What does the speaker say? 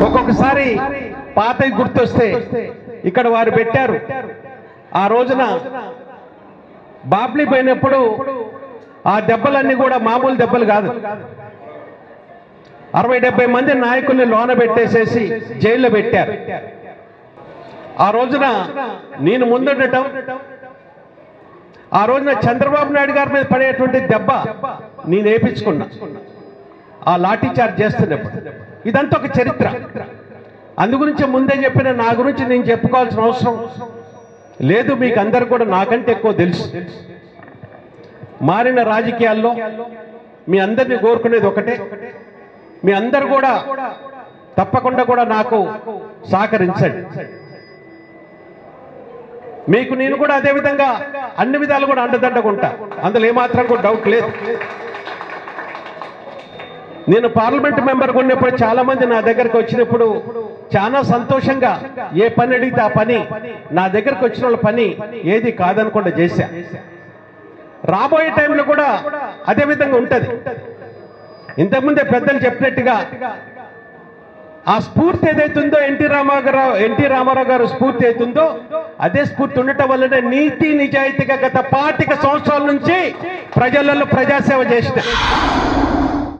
ఒక్కొక్కసారి పాతవి గుర్తొస్తే ఇక్కడ వారు పెట్టారు ఆ రోజున బాబ్లీ పోయినప్పుడు ఆ దెబ్బలన్నీ కూడా మామూలు దెబ్బలు కాదు అరవై డెబ్బై మంది నాయకుల్ని లోన పెట్టేసేసి జైల్లో పెట్టారు ఆ రోజున నేను ముందుండటం ఆ రోజున చంద్రబాబు నాయుడు గారి మీద పడేటువంటి దెబ్బ నేను వేయించుకున్నా ఆ లాఠీ చార్జ్ చేస్తున్నప్పుడు ఇదంతా ఒక చరిత్ర అందు గురించి ముందే చెప్పిన నా గురించి నేను చెప్పుకోవాల్సిన అవసరం లేదు మీకు అందరు కూడా నాకంటే ఎక్కువ తెలుసు మారిన రాజకీయాల్లో మీ అందరినీ కోరుకునేది ఒకటే మీ అందరు కూడా తప్పకుండా కూడా నాకు సహకరించండి మీకు నేను కూడా అదే విధంగా అన్ని విధాలు కూడా అండదండకుంటా అందులో ఏమాత్రం కూడా డౌట్ లేదు నేను పార్లమెంట్ మెంబర్ ఉన్నప్పుడు చాలా మంది నా దగ్గరకు వచ్చినప్పుడు చాలా సంతోషంగా ఏ పని అడిగితే ఆ పని నా దగ్గరకు వచ్చిన వాళ్ళ పని ఏది కాదనకుండా చేశా రాబోయే టైంలో కూడా అదే విధంగా ఉంటది ఇంతకుముందే పెద్దలు చెప్పినట్టుగా ఆ స్ఫూర్తి ఏదైతుందో ఎన్టీ రామారావు ఎన్టీ రామారావు గారు స్ఫూర్తి అవుతుందో అదే స్ఫూర్తి ఉండటం వల్లనే నీతి నిజాయితీగా గత పాతిక సంవత్సరాల నుంచి ప్రజలలో ప్రజాసేవ చేసిన